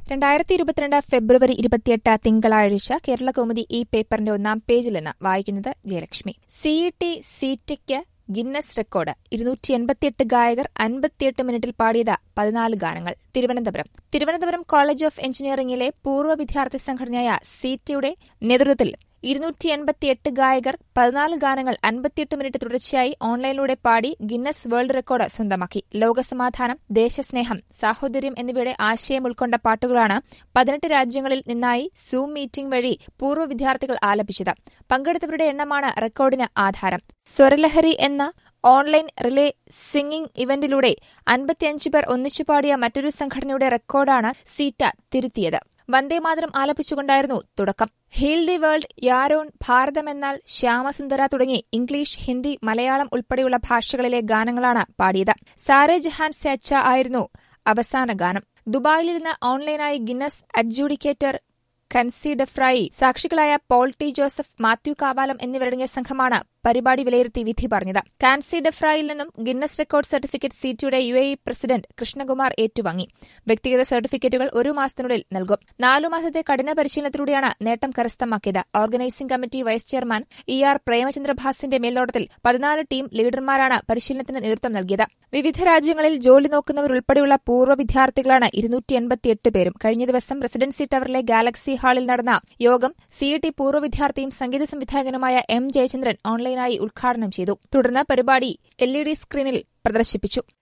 രണ്ടായിരത്തി ഇരുപത്തിരണ്ട് ഫെബ്രുവരി ഇരുപത്തിയെട്ട് തിങ്കളാഴ്ച കേരള കൗമുദി ഈ പേപ്പറിന്റെ ഒന്നാം പേജിൽ നിന്ന് വായിക്കുന്നത് ജയലക്ഷ്മി സിഇടി സീറ്റയ്ക്ക് ഗിന്നസ് റെക്കോർഡ് ഇരുന്നൂറ്റി എൺപത്തിയെട്ട് ഗായകർ അൻപത്തിയെട്ട് മിനിറ്റിൽ പാടിയത് പതിനാല് ഗാനങ്ങൾ തിരുവനന്തപുരം തിരുവനന്തപുരം കോളേജ് ഓഫ് എഞ്ചിനീയറിംഗിലെ പൂർവ്വ വിദ്യാർത്ഥി സംഘടനയായ സിറ്റിയുടെ നേതൃത്വത്തിൽ ഇരുന്നൂറ്റി എൺപത്തിയെട്ട് ഗായകർ പതിനാല് ഗാനങ്ങൾ അൻപത്തിയെട്ട് മിനിറ്റ് തുടർച്ചയായി ഓൺലൈനിലൂടെ പാടി ഗിന്നസ് വേൾഡ് റെക്കോർഡ് സ്വന്തമാക്കി ലോകസമാധാനം ദേശസ്നേഹം സാഹോദര്യം എന്നിവയുടെ ആശയം ഉൾക്കൊണ്ട പാട്ടുകളാണ് പതിനെട്ട് രാജ്യങ്ങളിൽ നിന്നായി സൂം മീറ്റിംഗ് വഴി പൂർവ്വ വിദ്യാർത്ഥികൾ ആലപിച്ചത് പങ്കെടുത്തവരുടെ എണ്ണമാണ് റെക്കോർഡിന് ആധാരം സ്വരലഹരി എന്ന ഓൺലൈൻ റിലേ സിംഗിംഗ് ഇവന്റിലൂടെ അൻപത്തിയഞ്ച് പേർ ഒന്നിച്ചു പാടിയ മറ്റൊരു സംഘടനയുടെ റെക്കോർഡാണ് സീറ്റ തിരുത്തിയത് വന്ദേമാതരം ആലപിച്ചുകൊണ്ടായിരുന്നു തുടക്കം ഹീൽ ദി വേൾഡ് യാരോൺ ഭാരതമെന്നാൽ ശ്യാമസുന്ദര തുടങ്ങി ഇംഗ്ലീഷ് ഹിന്ദി മലയാളം ഉൾപ്പെടെയുള്ള ഭാഷകളിലെ ഗാനങ്ങളാണ് പാടിയത് സാരെ ജഹാൻ സെച്ച ആയിരുന്നു അവസാന ഗാനം ദുബായിലിരുന്ന് ഓൺലൈനായി ഗിന്നസ് അഡ്ജൂഡിക്കേറ്റർ കൻസി ഡെഫ്രായി സാക്ഷികളായ പോൾ ടി ജോസഫ് മാത്യു കാവാലം എന്നിവരടങ്ങിയ സംഘമാണ് പരിപാടി വിലയിരുത്തി വിധി പറഞ്ഞത് കാൻസി ഡെഫ്രായിൽ നിന്നും ഗിന്നസ് റെക്കോർഡ് സർട്ടിഫിക്കറ്റ് സിറ്റിയുടെ U A E president Krishnakumar ഏറ്റുവാങ്ങി വ്യക്തിഗത സർട്ടിഫിക്കറ്റുകൾ ഒരു മാസത്തിനുള്ളിൽ നൽകും നാലു മാസത്തെ കഠിന പരിശീലനത്തിലൂടെയാണ് നേട്ടം കരസ്ഥമാക്കിയത് organising committee vice chairman E R പ്രേമചന്ദ്രഭാസിന്റെ മേൽനോട്ടത്തിൽ പതിനാല് ടീം ലീഡർമാരാണ് പരിശീലനത്തിന് നേതൃത്വം നൽകിയത് വിവിധ രാജ്യങ്ങളിൽ ജോലി നോക്കുന്നവരുൾപ്പെടെയുള്ള പൂർവ്വ വിദ്യാർത്ഥികളാണ് ഇരുന്നൂറ്റി എൺപത്തിയെട്ട് പേരും കഴിഞ്ഞ ദിവസം റെസിഡൻസി ടവറിലെ ഗാലക്സി ഹാളിൽ നടന്ന യോഗം സിഇടി പൂർവ്വ വിദ്യാർത്ഥിയും സംഗീത സംവിധായകനുമായ എം ജയചന്ദ്രൻ ഓൺലൈനായി ഉദ്ഘാടനം ചെയ്തു തുടർന്ന് പരിപാടി എൽ ഇ ഡി സ്ക്രീനിൽ പ്രദർശിപ്പിച്ചു